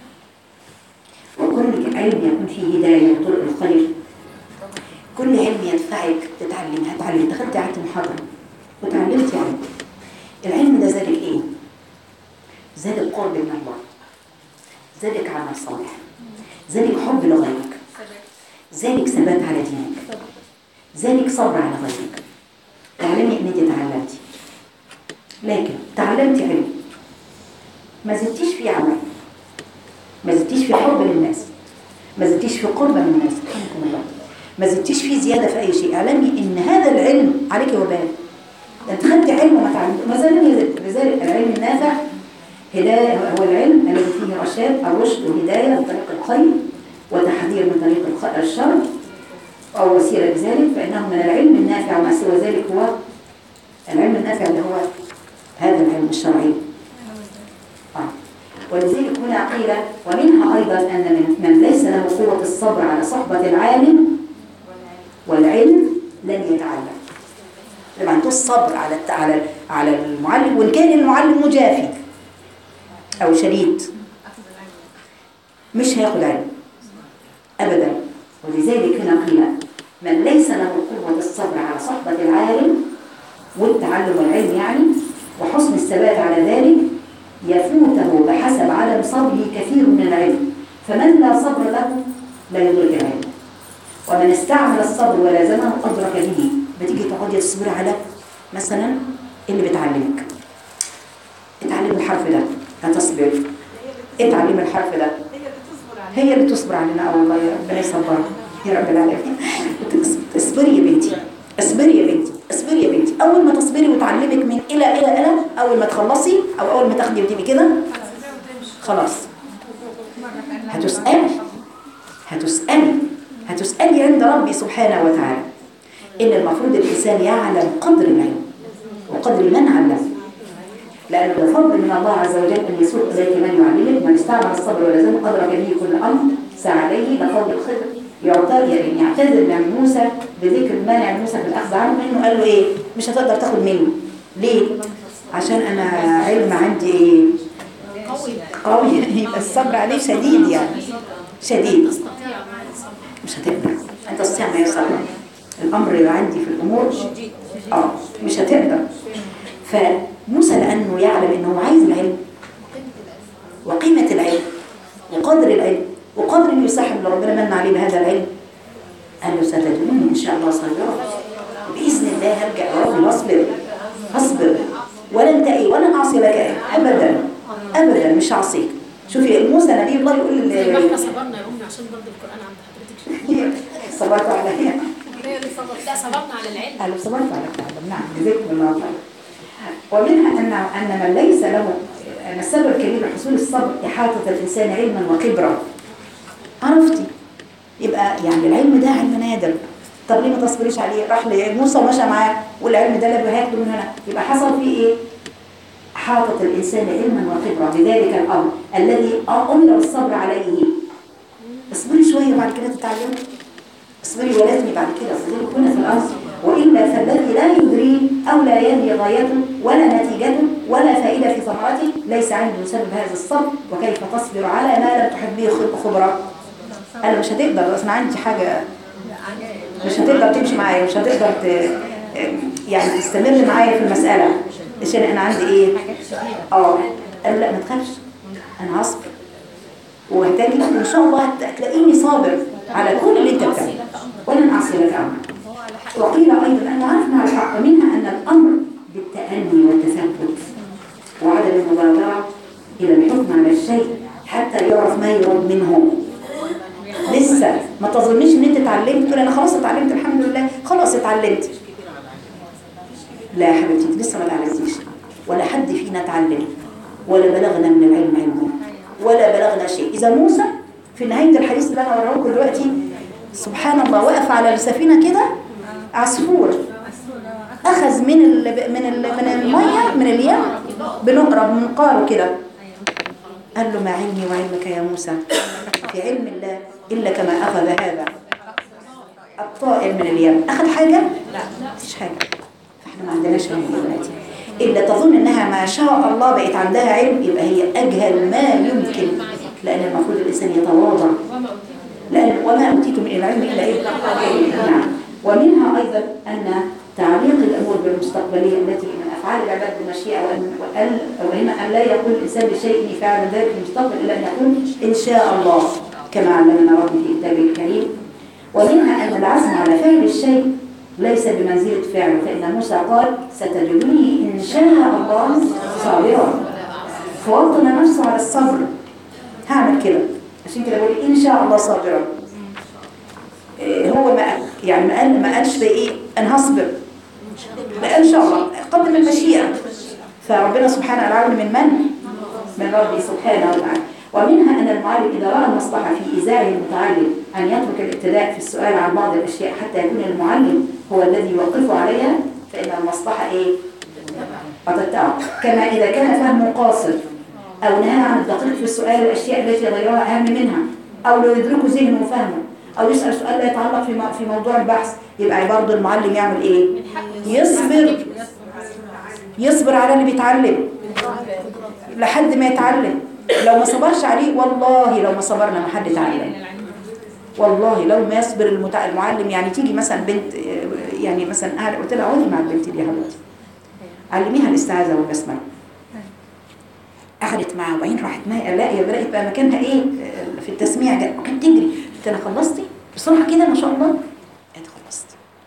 وكل علم يكون فيه هداية وطرق الخير كل علم يدفعك تتعلم هتعلم دخلت قعدت محاضرة وتعلمت علم العلم ده زادك ايه؟ زادك قرب من الله زادك عمل صالح زادك حب لغيرك زادك ثبات على دينك زادك صبر على غيرك تعلمي ان انت تعلمتي لكن تعلمتي علم ما زدتيش في عمل ما زدتيش في حب للناس ما زدتيش في قرب من الناس رحمكم الله ما زدتيش فيه زياده في اي شيء اعلمي ان هذا العلم عليك وبال انت خدت علم وما تعلمت ما زال لم يزل لذلك العلم النافع هدايه هو العلم الذي فيه رشاد الرشد وهدايه من طريق الخير وتحذير من طريق الخ- الشر او وسيله لذلك فانه من العلم النافع وما سوى ذلك هو العلم النافع اللي هو هذا العلم الشرعي آه. ولذلك هنا قيل ومنها أيضا أن من, من ليس له قوة الصبر على صحبة العالم والعلم لن يتعلم يبقى عنده الصبر على الت- على على المعلم وإن كان المعلم مجافي أو شديد مش هياخد علم أبدا ولذلك هنا قيل من ليس له قوة الصبر على صحبة العالم والتعلم والعلم يعني وحسن الثبات على ذلك يفوته بحسب عدم صبره كثير من العلم فمن لا صبر له لا يدرك العلم ومن استعمل الصبر ولازمه أدرك به بتيجي تقعدي تصبري على مثلا اللي بتعلمك اتعلمي الحرف ده هتصبري اتعلمي الحرف ده هي اللي تصبر علينا اه والله يا ربنا يصبرها يا رب العالمين اصبري يا بنتي اصبري يا بنتي اصبري يا بنتي اول ما تصبري وتعلمك من الى الى الى اول ما تخلصي او اول ما تاخدي وتبقي كده خلاص هتسالي هتسالي هتسالي عند ربي سبحانه وتعالى ان المفروض الانسان يعلم قدر العلم وقدر من علمه لأن ده فضل من الله عز وجل أن يسوق إليك من يعلمك من استعمل الصبر ولازم أدرك به كل أمر سعليه لقول الخضر يعتذر يعني يعتذر من موسى بذكر مانع موسى في الأخذ عنه إنه قال له إيه مش هتقدر تاخد منه ليه؟ عشان أنا علم عندي إيه؟ قوي يبقى الصبر عليه شديد يعني شديد مش هتقدر أنت تستطيع ما يصبر الأمر اللي عندي في الأمور اه مش هتقدر فموسى لأنه يعلم أنه عايز العلم وقيمة العلم وقدر العلم وقدر أن يصاحب اللي ربنا من عليه بهذا العلم قال له ستجدوني إن شاء الله صابرا بإذن الله هرجع يا رب واصبر اصبر ولن تأي ولن أعصي لك أي أبدا أبدا مش هعصيك شوفي موسى نبي الله يقول زي ما ل- احنا صبرنا يا امي عشان برضه القران عند حضرتك صبرت عليها هي اللي صبرت لا صبرنا على العلم قالوا صبرت على التعلم نعم جزاكم الله خير ومنها أن أن من ليس له أن السبب الكبير لحصول الصبر إحاطة الإنسان علما وخبرة عرفتي يبقى يعني العلم ده علم نادر طب ليه ما تصبريش عليه راح لموسى ومشى معاه والعلم ده اللي هياخده من هنا يبقى حصل فيه ايه حاطت الانسان علما وخبره بذلك الامر الذي امر بالصبر عليه اصبري شويه وبعد كده تتعلمي اصبري ولازمي بعد كده اصبري كنا في الارض والا فالذي لا يدري او لا يدري غايته ولا نتيجته ولا فائده في ثمرته ليس عنده سبب هذا الصبر وكيف تصبر على ما لم تحبيه خب- خبره انا مش هتقدر اصلا عندي حاجه مش هتقدر تمشي معايا مش هتقدر ت... يعني تستمر معايا في المساله عشان انا عندي ايه اه قال لا ما تخافش انا هصبر وهتجي ان شاء الله هت- هتلاقيني صابر على كل اللي انت بتعمله ولن اعصي لك امرا وقيل ايضا ان عرفنا على الحق منها ان الامر بالتاني والتثبت وعدم المبادره الى الحكم على الشيء حتى يعرف ما يراد منه لسه ما تظنيش ان انت اتعلمت تقول انا خلاص اتعلمت الحمد لله خلاص اتعلمت لا يا حبيبتي انت لسه ما اتعلمتيش ولا حد فينا اتعلم ولا بلغنا من العلم علمه ولا بلغنا شيء اذا موسى في نهايه الحديث اللي انا هوريه لكم دلوقتي سبحان الله وقف على السفينه كده عصفور اخذ من ال من ال من الميه من اليم بنقره بمنقاره كده قال له ما علمي وعلمك يا موسى في علم الله إلا كما أخذ هذا الطائر من اليم أخذ حاجة؟ لا مفيش حاجة فإحنا ما عندناش علم دلوقتي إلا تظن إنها ما شاء الله بقت عندها علم يبقى هي أجهل ما يمكن لأن المفروض الإنسان يتواضع لأن وما أوتيتم من العلم إلا إيه؟ نعم ومنها أيضا أن تعليق الأمور بالمستقبلية التي من أفعال العباد بالمشيئة وأن وأن- وهنا أن لا يقول الإنسان لشيء فعل ذلك في المستقبل إلا أن يقول إن شاء الله كما علمنا ربي في كتابه الكريم ومنها أن العزم على فعل الشيء ليس بمنزلة فعله فإن موسى قال ستجدني إن شاء الله صابرا فوطن نفسه على الصبر هعمل كده عشان كده بقول ان شاء الله صابرا إيه، هو ما يعني ما قال ما قالش بايه انا هصبر لا ان شاء الله قدم المشيئه فربنا سبحانه وتعالى من من من ربي سبحانه وتعالى ومنها أن المعلم إذا رأى المصلحة في إزاء المتعلم أن يترك الابتداء في السؤال عن بعض الأشياء حتى يكون المعلم هو الذي يوقفه عليها فإن المصلحة إيه؟ وتتبع كما إذا كان فهمه قاصر أو نهى عن الدقيق في السؤال الأشياء التي غيرها أهم منها أو لو يدركه ذهنه وفهمه أو يسأل سؤال لا يتعلق في مو- في موضوع البحث يبقى برضه المعلم يعمل إيه؟ يصبر يصبر على اللي بيتعلم لحد ما يتعلم لو ما صبرش عليه والله لو ما صبرنا ما حد يتعلم والله لو ما يصبر المتع... المعلم يعني تيجي مثلا بنت آه، يعني مثلا قاعده قلت لها اقعدي مع البنت دي يا حبيبتي علميها الاستعاذه والبسمله قعدت معاها وبعدين راحت ما لا يا بدات بقى مكانها ايه آه، في التسميع جت وكانت تجري قلت لها خلصتي بسرعه كده ما شاء الله قالت خلصت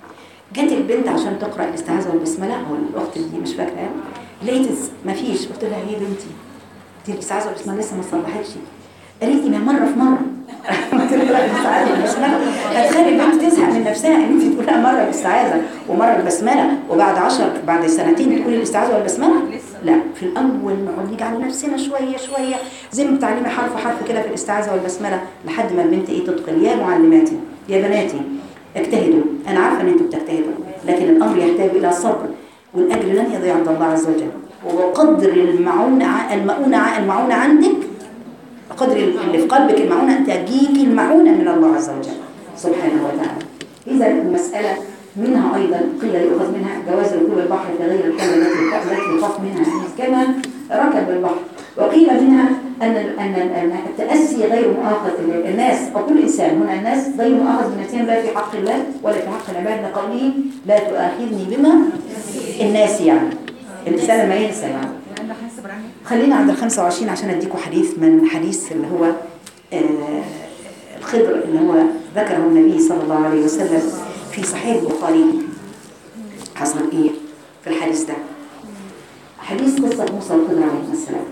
جت البنت عشان تقرا الاستعاذه والبسمله او الاخت دي مش فاكره يعني لقيت ما فيش قلت لها ايه يا بنتي دي الاستعاذه والبسمله لسه ما صلحتش قالت لي ما مره في مره قلت لها الاستعاذه والبسمله هتخلي البنت تزهق من نفسها ان انت تقول لها مره الاستعاذه ومره البسمله وبعد عشر بعد سنتين تقولي الاستعاذه والبسمله لا في الاول نقعد نيجي على نفسنا شويه شويه زي ما بتعلمي حرف حرف كده في الاستعاذه والبسمله لحد ما البنت ايه تتقن يا معلماتي يا بناتي اجتهدوا انا عارفه ان انتوا بتجتهدوا لكن الامر يحتاج الى صبر والاجر لن يضيع عند الله عز وجل وقدر المعونه ع- المؤونه ع- المعونه عندك قدر اللي في قلبك المعونه ان تجيك المعونه من الله عز وجل سبحانه وتعالى اذا المساله منها ايضا قيل يؤخذ منها جواز ركوب البحر في غير الحاله التي التي يخاف منها كما ركب البحر وقيل منها ان ان ان التاسي غير مؤاخذ الناس او كل انسان هنا الناس غير مؤاخذ بنفسهم لا في حق الله ولا في حق العباد لقوله لا تؤاخذني بما الناس يعني الانسان لما ينسى يعني خلينا عند ال 25 عشان اديكم حديث من حديث اللي هو آه الخضر اللي هو ذكره النبي صلى الله عليه وسلم في صحيح البخاري حصل ايه في الحديث ده حديث قصة موسى الخضر عليه السلام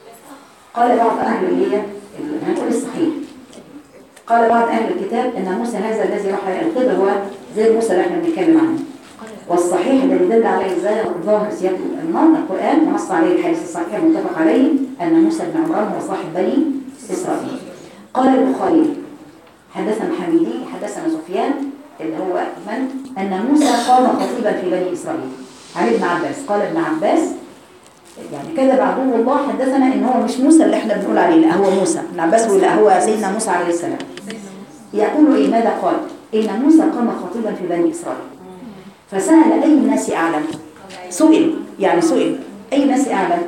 قال بعض أهل اللي هنقول الصحيح قال بعض أهل الكتاب أن موسى هذا الذي راح الخضر هو غير موسى اللي احنا بنتكلم عنه والصحيح الذي دل عليه ظاهر سياق النار القرآن ونص عليه الحديث الصحيح المتفق عليه أن موسى بن عمران هو صاحب بني إسرائيل قال البخاري حدثنا حميدي حدثنا سفيان اللي هو من أن موسى قام خطيبا في بني إسرائيل عن ابن عباس قال ابن عباس يعني كذب عدو الله حدثنا ان هو مش موسى اللي احنا بنقول عليه لا هو موسى ابن عباس بيقول لا هو سيدنا موسى عليه السلام يقول ايه ماذا قال ان موسى قام خطيبا في بني اسرائيل فسأل أي الناس أعلم سئل يعني سئل أي الناس أعلم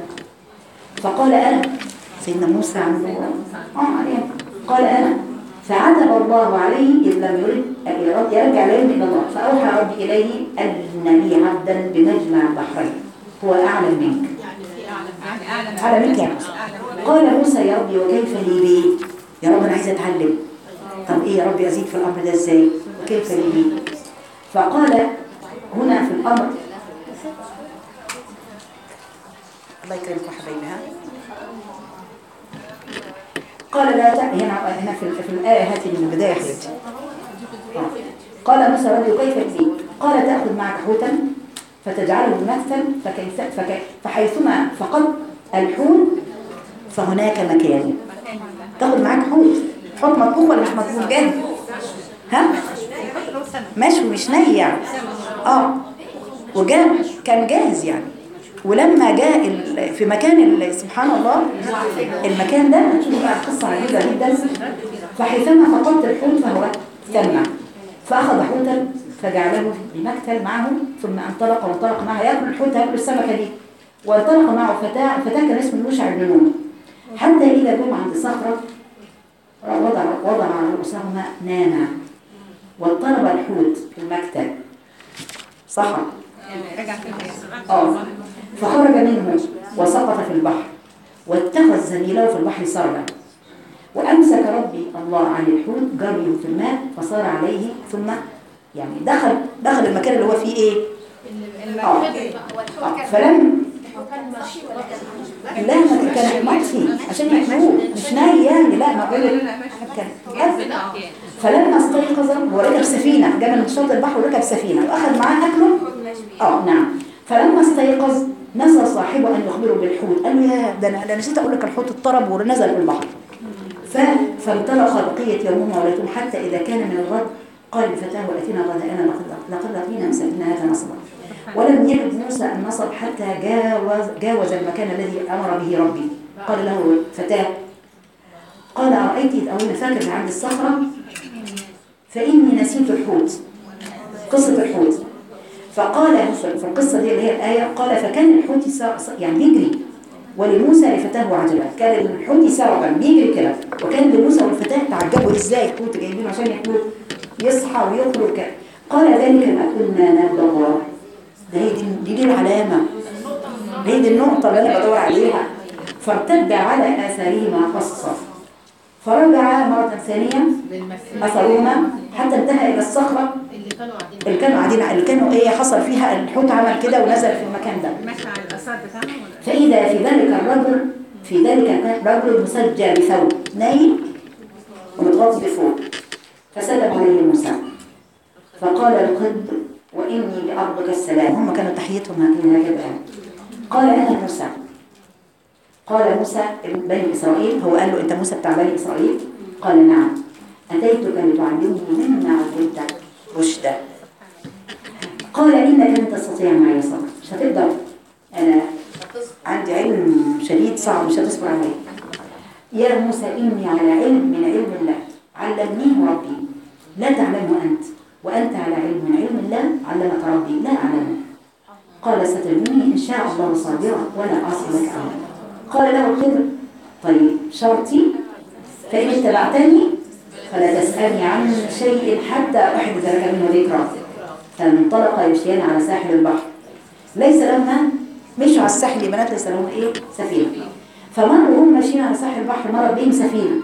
فقال أنا سيدنا موسى عنده آه عليه قال أنا فعتب الله عليه إذ لم يرد يرجع العلم إلى الله فأوحى ربي إليه أن لي عبدا بمجمع البحرين هو أعلم منك يعني في اعلم يعني اعلم أعلم منك يا موسى قال موسى يا ربي وكيف لي بيه يا رب أنا عايزة أتعلم طب إيه يا ربي أزيد في الأمر ده إزاي وكيف لي بيه فقال هنا في الأمر الله يكرمكم حبايبي ها قال لا تأ... هنا هنا في, في الآية هاتي من البداية حبيبتي آه. قال موسى ربي كيف لي قال تأخذ معك حوتا فتجعله ممثل فكيف فك... فحيثما فقد الحوت فهناك مكان تاخد معاك حوت حوت مطبوخ ولا مش مطبوخ جاهز ها مشوي مش ني يعني اه وجاء كان جاهز يعني ولما جاء ال- في مكان ال- سبحان الله المكان ده هتشوفوا بقى قصه عجيبه جدا فحيثما فقدت الحوت فهو ثم فاخذ حوتا فجعله بمكتل معه ثم انطلق وانطلق معه ياكل الحوت ياكل السمكه دي وانطلق معه فتاه فتاه كان اسمه يوشع بن نون حتى اذا جم عند صخره وضع وضع رؤوسهما ناما واضطرب الحوت في المكتب صحى رجع في البيت اه فخرج منه وسقط في البحر واتخذ زميله في البحر سربا وامسك ربي الله عن الحوت جري في الماء فصار عليه ثم يعني دخل دخل المكان اللي هو فيه ايه اه آه، فلم كان ماشي ولا كان لا ما كان مطفي عشان يحموه مش ناي يعني لا ما لا لا لا ماشي جاء من شاطئ البحر وركب سفينة وأخذ معاه أكله اه نعم فلما استيقظ نسى صاحبه أن يخبره بالحوت قال له يا ده أنا أنا نسيت أقول لك الحوت اضطرب ونزل في البحر ف... فانطلق بقية يومهما وليلتهم حتى إذا كان من الغد قال لفتاه وأتينا غداءنا لقد لقد لقينا من سفينة هذا نصبا ولم يجد موسى النصب حتى جاوز جاوز المكان الذي أمر به ربي قال له فتاه قال أرأيت إذ أولي فاكر عند الصخرة فإني نسيت الحوت قصة الحوت فقال في القصة دي اللي هي الآية قال فكان الحوت سا- يعني بيجري ولموسى لفتاه عجبا كان الحوت سربا بيجري كده وكان لموسى والفتاة تعجبوا ازاي الحوت جايبينه عشان ياكلوه يصحى ويخرج كده قال ذلك ما كنا نبغى ده هي دي, دي, دي العلامة هي دي النقطة اللي أنا بدور عليها فارتد على آثارهما قصصا فرجع مرة ثانية أثرهما حتى انتهى إلى الصخرة اللي كانوا قاعدين اللي كانوا قاعدين اللي كانوا ايه حصل فيها الحوت عمل كده ونزل في المكان ده ماشي على الاثار بتاعهم ولا فإذا في ذلك الرجل في ذلك الرجل مسجى بثوب نايم ومتغطي بفوق فسلم عليه موسى فقال القد وإني بأرضك السلام هم كانوا تحيتهم هكذا هكذا يعني. قال أنا موسى قال موسى ابن بني إسرائيل هو قال له أنت موسى بتاع بني إسرائيل قال نعم أتيتك لتعلمني مما علمت رشدا قال إنك لن تستطيع معي صبر مش هتقدر أنا عندي علم شديد صعب مش هتصبر عليه يا موسى إني على علم من علم الله علمنيه ربي لا تعلمه أنت وأنت على علم من علم الله علمك ربي لا أعلمه قال ستجدني إن شاء الله صابرا ولا أعصي لك أمرا قال له الخضر طيب شرطي فإن اتبعتني فلا تسألني عن شيء حتى أحدث لك منه ذكرى فانطلق يمشيان على ساحل البحر ليس لهما مشوا على الساحل يا بنات ليس لهما ايه سفينه فمروا هم ماشيين على ساحل البحر مرت بهم سفينه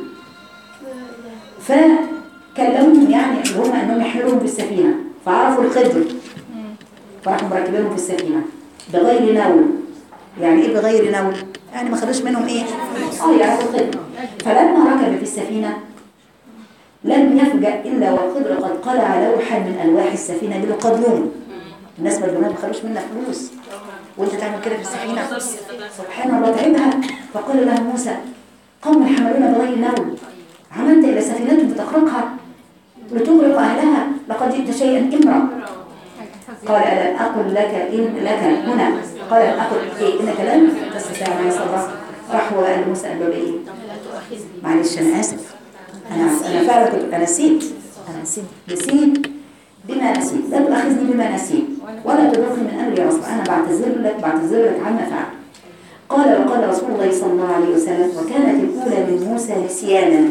فكلموهم يعني هم انهم يحملوهم في السفينه فعرفوا الخضر فراحوا مركبينهم في السفينه بغير نول يعني ايه بغير نول يعني ما خدوش منهم ايه اه يعرفوا الخضر فلما ركب في السفينه لم يفجأ إلا والخضر قد قلع لوحا من ألواح السفينة بالقدلون الناس بالبنات ما خدوش منك فلوس وانت تعمل كده في السفينة سبحان الله تعبها فقال لها موسى قوم حملونا بغير نول عملت إلى سفينتهم لتخرقها لتغرق أهلها لقد جئت شيئا إمرا قال ألم أقل لك إن لك هنا قال ألم أقل إيه إنك لن تستطيع معي صبرا راح هو قال موسى قال له إيه معلش أنا آسف أنا أنا فعلا كنت أنا نسيت أنا نسيت نسيت بما نسيت لا تؤاخذني بما نسيت ولا تدركني من أمري يا رسول أنا بعتذر لك بعتذر لك عما فعلت قال وقال رسول الله صلى الله عليه وسلم وكانت الأولى من موسى نسيانا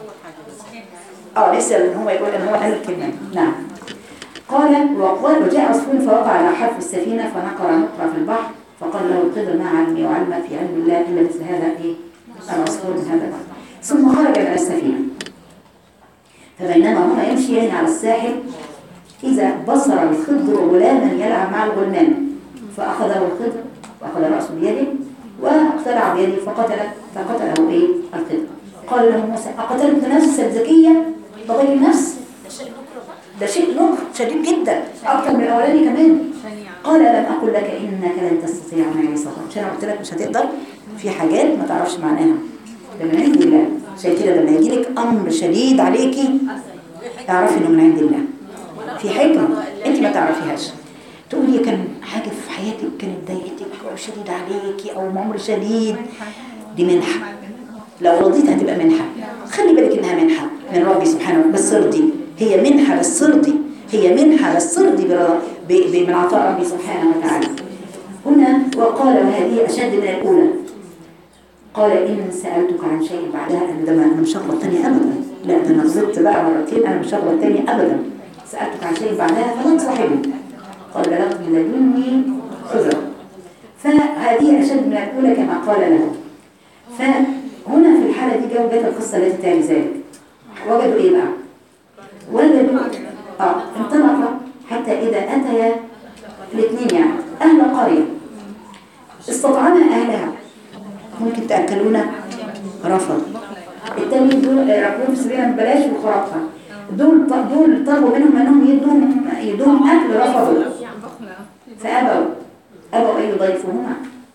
اه لسه ان هو يقول ان هو قال الكلمه نعم قال وقال وجاء عصفور فوقع على حرف السفينه فنقر نقره في البحر فقال له القدر ما علمي وعلم في علم الله الا مثل هذا ايه العصفور من هذا البحر ثم خرج من السفينه فبينما هما يمشيان على الساحل إذا بصر الخضر غلاما يلعب مع الغلمان فأخذه الخضر وأخذ رأسه بيده واقتلع بيده فقتل فقتله إيه الخضر قال له موسى أقتلت نفسا زكية بغير نفس ده شيء نكر شديد جدا أكثر من الأولاني كمان قال لم أقل لك إنك لن تستطيع معي صبرا عشان أنا قلت لك مش هتقدر في حاجات ما تعرفش معناها ده من عند الله عشان كده لما يجي لك أمر شديد عليكي اعرفي إنه من عند الله في حكمة أنت ما تعرفيهاش تقولي كان حاجة في حياتك كانت ضايقتك أو شديد عليكي أو أمر شديد دي منحة لو رضيت هتبقى منحة خلي بالك إنها منحة من ربي سبحانه بس ارضي هي منحة بس ارضي هي منحة بس ارضي برضا- ب- ب- من عطاء ربي سبحانه وتعالى هنا وقال وهذه أشد من الأولى قال إن سألتك عن شيء بعدها أنا ده ما- أنا مش هغلط تاني أبدا لا ده أنا غلطت بقى مرتين أنا مش هغلط تاني أبدا سألتك عن شيء بعدها فلا تصاحبني قال بلغت من لدني عذرا فهذه أشد من الأولى كما قال له فهنا في الحالة دي جو جت القصة التي تالي ذلك وجدوا إيه بقى؟ وجدوا آه انطلق حتى إذا أتيا الاثنين يعني أهل قرية استطعما أهلها ممكن تأكلونا رفض التاني دول ركبوهم في سبيلها ببلاش وخرطها دول دول طلبوا منهم انهم يدوهم يدوهم اكل رفضوا يعني بخلة فابوا ابوا ان يضيفوهما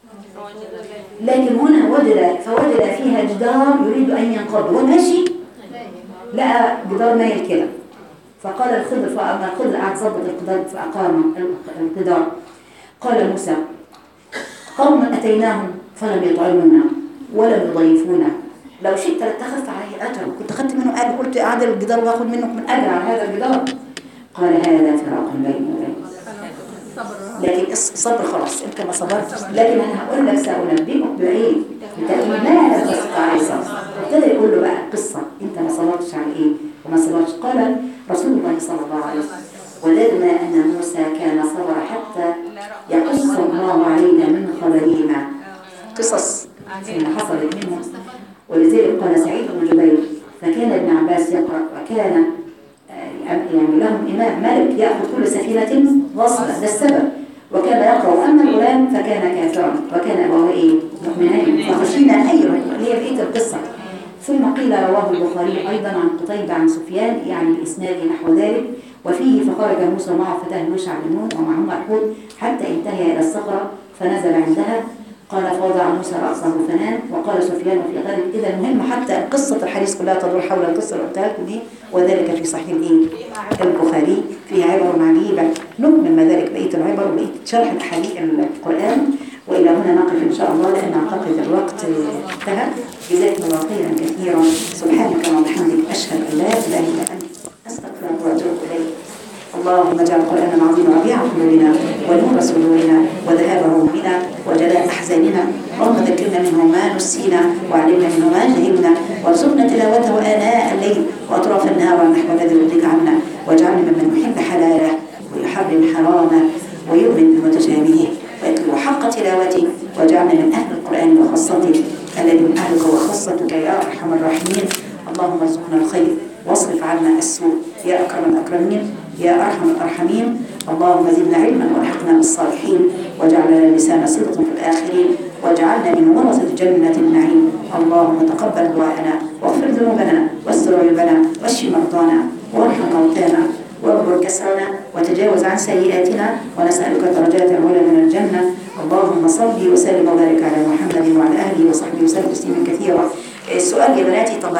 لكن هنا وجد فوجد فيها جدار يريد ان ينقض وهو ماشي لقى جدار مايل كده فقال الخضر فأما الخضر قعد ظبط الجدار فأقام الجدار قال موسى قوم أتيناهم فلم يطعمونا ولم يضيفونا لو شئت لاتخذت عليه أجر كنت أخذت منه أجر قلت أعدل الجدار وأخذ منك من أجر على هذا الجدار قال هذا فراق بيني وبينك صبر لكن الص- الصبر خلاص انت ما صبرتش لكن انا هقول لك سانبئك بايه بتأمين ما لم تستطع عليه الصبر ابتدى يقول له بقى قصه انت ما صبرتش على ايه وما صبرتش قال رسول الله صلى الله عليه وسلم ولدنا ان موسى كان صبر حتى يقص الله علينا من خبرهما قصص اللي حصلت منهم ولذلك قال سعيد بن جبير فكان ابن عباس يقرأ وكان آه، يعني لهم إمام ملك يأخذ كل سفينة غصبا ده السبب وكان يقرأ وأما الغلام فكان كافرا وكان أبواه إيه مؤمنين فخشينا أن يرهق اللي هي بقية القصة ثم قيل رواه البخاري أيضا عن قتيبة عن سفيان يعني الإسناد نحو ذلك وفيه فخرج موسى معه فتاه يوشع بن نون ومعهما الحوت حتى انتهى إلى الصخرة فنزل عندها قال فوضع موسى رأسه فنام وقال سفيان في غد إذا المهم حتى قصة الحديث كلها تدور حول القصة اللي قلتها لكم دي وذلك في صحيح الإيه؟ البخاري فيه عبر عجيبة نكمل ما ذلك بقية العبر وبقية شرح الحديث القرآن وإلى هنا نقف إن شاء الله لأن أعتقد الوقت انتهى جزاكم الله خيرا كثيرا سبحانك وبحمدك أشهد أن لا إله إلا أنت أستغفرك وأتوب إليك اللهم اجعل القرآن العظيم ربيع قلوبنا ونور صدورنا وذهاب همومنا وجلاء أحزاننا اللهم ذكرنا منه ما نسينا وعلمنا منه ما جهلنا وارزقنا تلاوته آناء الليل وأطراف النهار على النحو الذي يرضيك عنا واجعلنا ممن يحب حلاله ويحرم حرامه ويؤمن بمتشابهه ويتلو حق تلاوته واجعلنا من أهل القرآن وخاصته الذي من أهلك وخاصتك يا أرحم الراحمين اللهم ارزقنا الخير واصرف عنا السوء يا أكرم الأكرمين يا أرحم الأرحمين اللهم زدنا علما والحقنا بالصالحين واجعلنا لسان صدق في الآخرين واجعلنا من ورثة جنة النعيم اللهم تقبل دعاءنا واغفر ذنوبنا واستر عيوبنا واشف مرضانا وارحم موتانا واغفر كسرنا وتجاوز عن سيئاتنا ونسألك درجات العلى من الجنة اللهم صل وسلم وبارك على محمد وعلى آله وصحبه وسلم تسليما كثيرا السؤال يا بناتي طبعا